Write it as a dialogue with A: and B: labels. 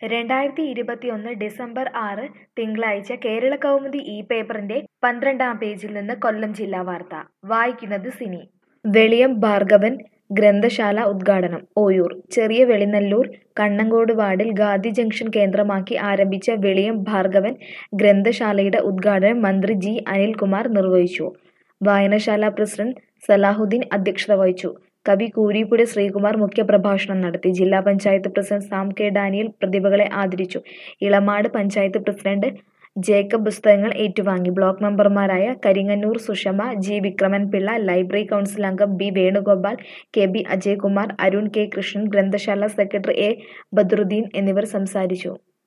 A: രണ്ടായിരത്തി ഇരുപത്തിയൊന്ന് ഡിസംബർ ആറ് തിങ്കളാഴ്ച കേരള കൗമുദി ഈ പേപ്പറിന്റെ പന്ത്രണ്ടാം പേജിൽ നിന്ന് കൊല്ലം ജില്ലാ വാർത്ത വായിക്കുന്നത് സിനി വെളിയം ഭാർഗവൻ ഗ്രന്ഥശാല ഉദ്ഘാടനം ഓയൂർ ചെറിയ വെളിനല്ലൂർ കണ്ണങ്കോട് വാർഡിൽ ഗാന്ധി ജംഗ്ഷൻ കേന്ദ്രമാക്കി ആരംഭിച്ച വെളിയം ഭാർഗവൻ ഗ്രന്ഥശാലയുടെ ഉദ്ഘാടനം മന്ത്രി ജി അനിൽകുമാർ നിർവഹിച്ചു വായനശാല പ്രസിഡന്റ് സലാഹുദ്ദീൻ അധ്യക്ഷത വഹിച്ചു കവി കൂരിപ്പുഴ ശ്രീകുമാർ മുഖ്യപ്രഭാഷണം നടത്തി ജില്ലാ പഞ്ചായത്ത് പ്രസിഡന്റ് സാം കെ ഡാനിയൽ പ്രതിഭകളെ ആദരിച്ചു ഇളമാട് പഞ്ചായത്ത് പ്രസിഡന്റ് ജേക്കബ് പുസ്തകങ്ങൾ ഏറ്റുവാങ്ങി ബ്ലോക്ക് മെമ്പർമാരായ Karingannoor Sushama G Vikraman Pillai library council അംഗം B Venugopal K B Ajaykumar Arun K Krishnan ഗ്രന്ഥശാല സെക്രട്ടറി എ ബദറുദ്ദീൻ എന്നിവർ സംസാരിച്ചു